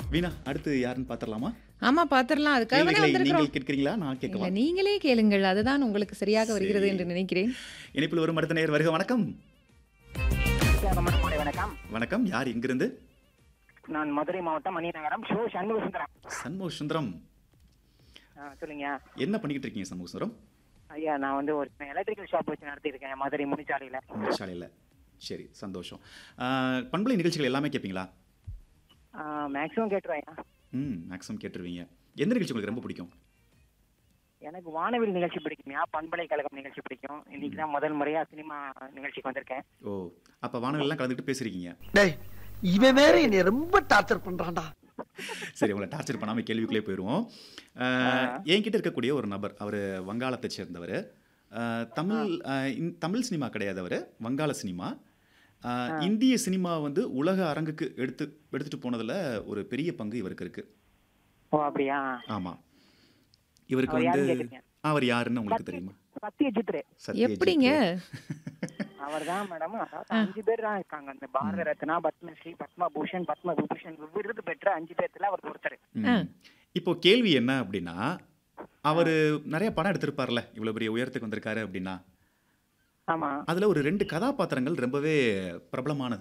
வீணா அடுத்து யாருன்னு பாத்திரலாமா ஆமா பாத்திரலாம் அதுக்காக தானே கேள்விகளை வந்திருக்கிறோம் நீங்கள் கேட்கிறீங்களா நான் இல்ல கேட்கலாம் நீங்களே கேளுங்கள் அதுதான் உங்களுக்கு சரியாக வருகிறது சரி. என்று நினைக்கிறேன் இணைப்பில் வரும் அடுத்த நேர் வருக வணக்கம் வணக்கம் மாலை வணக்கம் வணக்கம் யார் எங்கிருந்து நான் மதுரை மாவட்டம் மணிநகரம் ஷோ சண்முக சுந்தரம் சண்முக சுந்தரம் ஆ, சொல்லுங்க என்ன பண்ணிக்கிட்டு இருக்கீங்க சண்முக சுந்தரம் ஐயா நான் வந்து ஒரு எலக்ட்ரிக்கல் ஷாப் வச்சு நடத்தியிருக்கேன் மதுரை முனிச்சாலையில சாலையில் சரி சந்தோஷம் ஆஹ், பண்பலை நிகழ்ச்சிகள் எல்லாமே கேட்பீங்களா மேக்ஸிமம் கேட்டுருவேன் ம் மேக்ஸிமம் கேட்டுருவீங்க எந்த நிகழ்ச்சி உங்களுக்கு ரொம்ப பிடிக்கும் எனக்கு வானவில் நிகழ்ச்சி பிடிக்கும்யா பண்பலை கழகம் நிகழ்ச்சி பிடிக்கும் இன்னைக்கு தான் முதல் முறையா சினிமா நிகழ்ச்சிக்கு வந்திருக்கேன் ஓ அப்போ வானொலியெல்லாம் கலந்துக்கிட்டு பேசுறீங்க டேய் இவன் வேற என்னை ரொம்ப டார்ச்சர் பண்றான்டா சரி உங்களை டார்ச்சர் பண்ணாமல் கேள்விக்குள்ளே போயிடுவோம் ஆஹ், என்கிட்ட இருக்கக்கூடிய ஒரு நபர் அவர் வங்காளத்தை சேர்ந்தவர் ஆஹ், தமிழ் ஆஹ், இந்- தமிழ் சினிமா கிடையாது அவர் வங்காள சினிமா ஆஹ், இந்திய சினிமா வந்து உலக அரங்குக்கு எடுத்து எடுத்துட்டு போனதுல ஒரு பெரிய பங்கு இவருக்கு இருக்கு ஓ அப்படியா ஆமா இவருக்கு அவர் வந்து யாருன்னு கேக்குறீங்க? அவர் யாருன்னு உங்களுக்கு தெரியுமா சத்யஜித் ரே சத்யஜித் எப்படிங்க ரே. அவர் தான் மேடம் அதாவது அஞ்சு பேர் தான் இருக்காங்க இந்த பாரத ரத்னா பத்மஸ்ரீ பத்ம பூஷன் பத்ம விபூஷன் விருது பெற்ற அஞ்சு பேர்த்துல அவர் ஒருத்தர் ம். இப்போ கேள்வி என்ன அப்படின்னா அவர் நிறைய படம் எடுத்திருப்பார்ல இவ்வளவு பெரிய உயரத்துக்கு வந்திருக்காரு அப்படின்னா ஆமா அதுல ஒரு ரெண்டு கதாபாத்திரங்கள் ரொம்பவே பிரபலமானது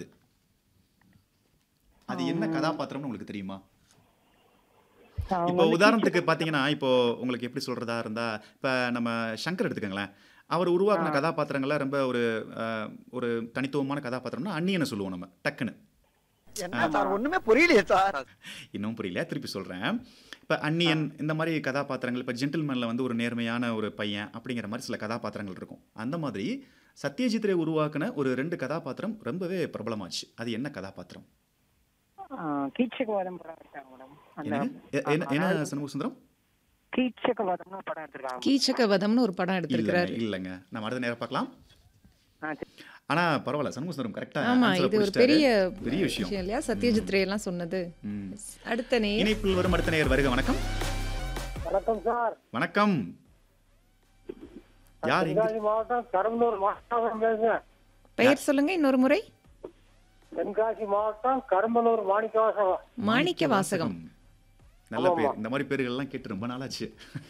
அது என்ன கதாபாத்திரம்னு உங்களுக்கு தெரியுமா இப்போ உதாரணத்துக்கு பாத்தீங்கன்னா இப்போ உங்களுக்கு எப்படி சொல்றதா இருந்தா இப்ப நம்ம சங்கர் எடுத்துக்கோங்களேன் அவர் உருவாக்கின கதாபாத்திரங்கள்ல ரொம்ப ஒரு அஹ், ஒரு தனித்துவமான கதாபாத்திரம்னா அந்நியனை சொல்லுவோம் நம்ம டக்குன்னு என்ன சார் ஒண்ணுமே புரியலையே சார் இன்னும் புரியல திருப்பி சொல்றேன் இப்ப அந்நியன் இந்த மாதிரி கதாபாத்திரங்கள் இப்ப ஜென்டில்மேன்ல வந்து ஒரு நேர்மையான ஒரு பையன் அப்படிங்கிற மாதிரி சில கதாபாத்திரங்கள் இருக்கும் அந்த மாதிரி சத்யஜித் ரே உருவாக்கின ஒரு ரெண்டு கதாபாத்திரம் ரொம்பவே பிரபலமாச்சு அது என்ன கதாபாத்திரம் கீட்சகவாதம் படம் எடுத்தாங்க மேடம் என்னங்க? எ- என்ன என்ன சண்முக சுந்தரம் கீட்சகவாதம்னு படம் எடுத்திருக்காங்க கீச்சக வதம்னு ஒரு படம் எடுத்திருக்கிறாரு இல்லைங்க இல்லைங்க நம்ம அடுத்த நேரம் பார்க்கலாம் ஆ, சரி. ஆனா பரவாயில்ல சண்முக சுந்தரம் கரெக்டா ஆமா answer இது ஒரு புடிச்சிட்டாரு. பெரிய பெரிய விஷயம் இல்லையா சத்யஜித் ரே எல்லாம் சொன்னது ம். அடுத்த நேர் இணைப்பில் வரும் அடுத்த நேயர் வருக வணக்கம் வணக்கம் சார் வணக்கம் யார் எங்க தென்காசி மாவட்டம் கடம்பூர் மாவட்டம் பேசுறேன் பெயர் சொல்லுங்க இன்னொரு முறை தென்காசி மாவட்டம் கரும்பலூர் மாணிக்கவாசம் மாணிக்க வாசகம் நல்ல பேர் இந்த மாதிரி பேர்கள் எல்லாம் கேட்டு ரொம்ப நாளாச்சு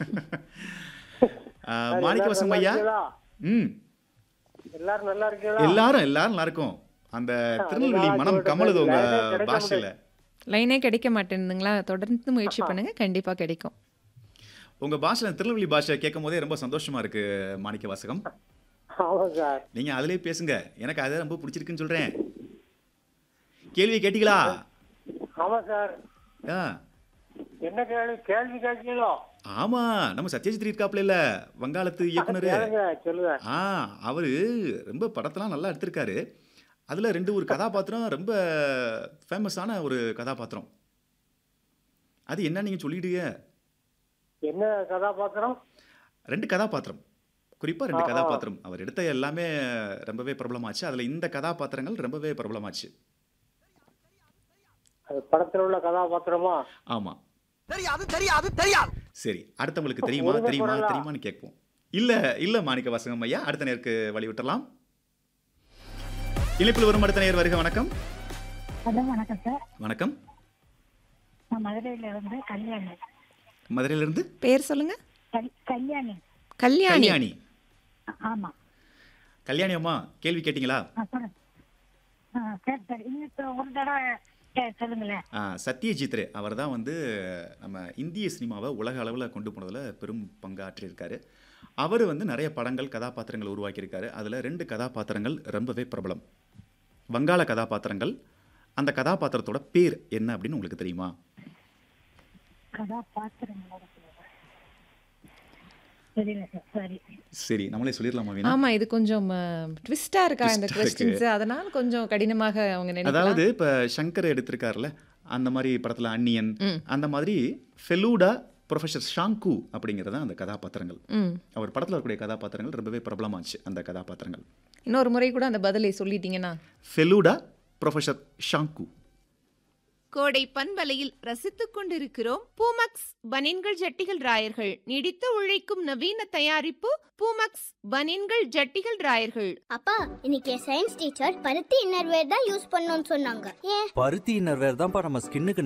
ஆஹ், மாணிக்கவாசம் ஐயா ம் எல்லாரும் நல்லா இருக்கீங்களா எல்லாரும் எல்லாரும் நல்லா இருக்கும் அந்த திருநெல்வேலி மனம் கமலுது உங்க பாஷையில லைனே கிடைக்க மாட்டேங்குதுங்களா தொடர்ந்து முயற்சி பண்ணுங்க கண்டிப்பா கிடைக்கும் உங்க பாஷையில திருநெல்வேலி பாஷை கேட்கும் போதே ரொம்ப சந்தோஷமா இருக்கு மாணிக்க வாசகம் ஆமா சார் நீங்க அதுலயே பேசுங்க எனக்கு அது ரொம்ப பிடிச்சிருக்குன்னு சொல்றேன் கேள்வி கேட்டீங்களா ஆமா சார் ஆ என்ன கேள்வி கேள்வி கேட்கீங்களோ ஆமா நம்ம சத்யஜித் இருக்காப்ல இல்ல வங்காளத்து இயக்குனர் கேளுங்க சொல்லுங்க ஆ அவரு ரொம்ப படத்தெல்லாம் நல்லா எடுத்திருக்காரு அதுல ரெண்டு ஒரு கதாபாத்திரம் ரொம்ப ஃபேமஸான ஒரு கதாபாத்திரம் அது என்ன நீங்க சொல்லிடுங்க என்ன கதாபாத்திரம் ரெண்டு கதாபாத்திரம் குறிப்பா ரெண்டு கதாபாத்திரம் அவர் எடுத்த எல்லாமே ரொம்பவே பிரபலமாச்சு அதுல இந்த கதாபாத்திரங்கள் ரொம்பவே பிரபலமாச்சு அது படத்துல உள்ள கதாபாத்திரமா ஆமா தெரியாது தெரியாது தெரியாது சரி அடுத்தவங்களுக்கு தெரியுமா ஒருமை தெரியுமா குரலா? தெரியுமான்னு கேட்போம் இல்ல இல்ல மாணிக்க வாசகம் ஐயா அடுத்த நேருக்கு வழி விட்டுறலாம் இணைப்பில் வரும் அடுத்த நேர் வருக வணக்கம் ஹலோ வணக்கம் சார் வணக்கம் நான் மதுரையில இருந்து கல்யாணி மதுரையில இருந்து பெயர் சொல்லுங்க கல்- கல்யாணி கல்யாணி கல்யாணி ஆமா கல்யாணி அம்மா கேள்வி கேட்டீங்களா ஆ, சொல்லுங்க ஆ, சரி சரி இன்னும் இப்ப ஒரு தடவை கே- சொல்லுங்களேன் ஆ, சத்யஜித் ரே அவர் தான் வந்து நம்ம இந்திய சினிமாவை உலக அளவில் கொண்டு போனதில் பெரும் பங்காற்றியிருக்காரு அவர் வந்து நிறைய படங்கள் கதாபாத்திரங்கள் உருவாக்கியிருக்காரு அதில் ரெண்டு கதாபாத்திரங்கள் ரொம்பவே பிரபலம் வங்காள கதாபாத்திரங்கள் அந்த கதாபாத்திரத்தோட பேர் என்ன அப்படின்னு உங்களுக்கு தெரியுமா கதாபாத்திரங்களோட சொல்லுங்க. தெரியல சார் சரி சரி நம்மளே சொல்லிடலாமா வீணா ஆமா இது கொஞ்சம் ட்விஸ்டா இருக்கா இந்த Twist ஆ இருக்கு. கொஸ்டின்ஸ் அதனால கொஞ்சம் கடினமாக அவங்க நினைக்கலாம் அதாவது இப்போ சங்கர் எடுத்திருக்காருல்ல அந்த மாதிரி படத்தில் அந்நியன் ம். அந்த மாதிரி ஃபெலூடா ப்ரொஃபஸர் ஷாங்கு அப்படிங்கிறது தான் அந்த கதாபாத்திரங்கள் ம் அவர் படத்தில் இருக்கக்கூடிய கதாபாத்திரங்கள் ரொம்பவே பிரபலமாச்சு அந்த கதாபாத்திரங்கள் இன்னொரு முறை கூட அந்த பதிலை சொல்லிட்டீங்கன்னா ஃபெலூடா ப்ரொஃபஸர் ஷாங்கு கோடை பண்பலையில் ரசித்துக் கொண்டிருக்கிறோம் பூமக்ஸ் பனின்கள் ஜட்டிகள் ராயர்கள் நீடித்து உழைக்கும் நவீன தயாரிப்பு பூமக்ஸ் பனின்கள் ஜட்டிகள் ராயர்கள் அப்பா இன்னைக்கு சயின்ஸ் டீச்சர் பருத்தி இன்னர்வேர் தான் யூஸ் பண்ணணும்னு சொன்னாங்க ஏன் பருத்தி இன்னர்வேர் தான்ப்பா நம்ம ஸ்கின்னுக்கு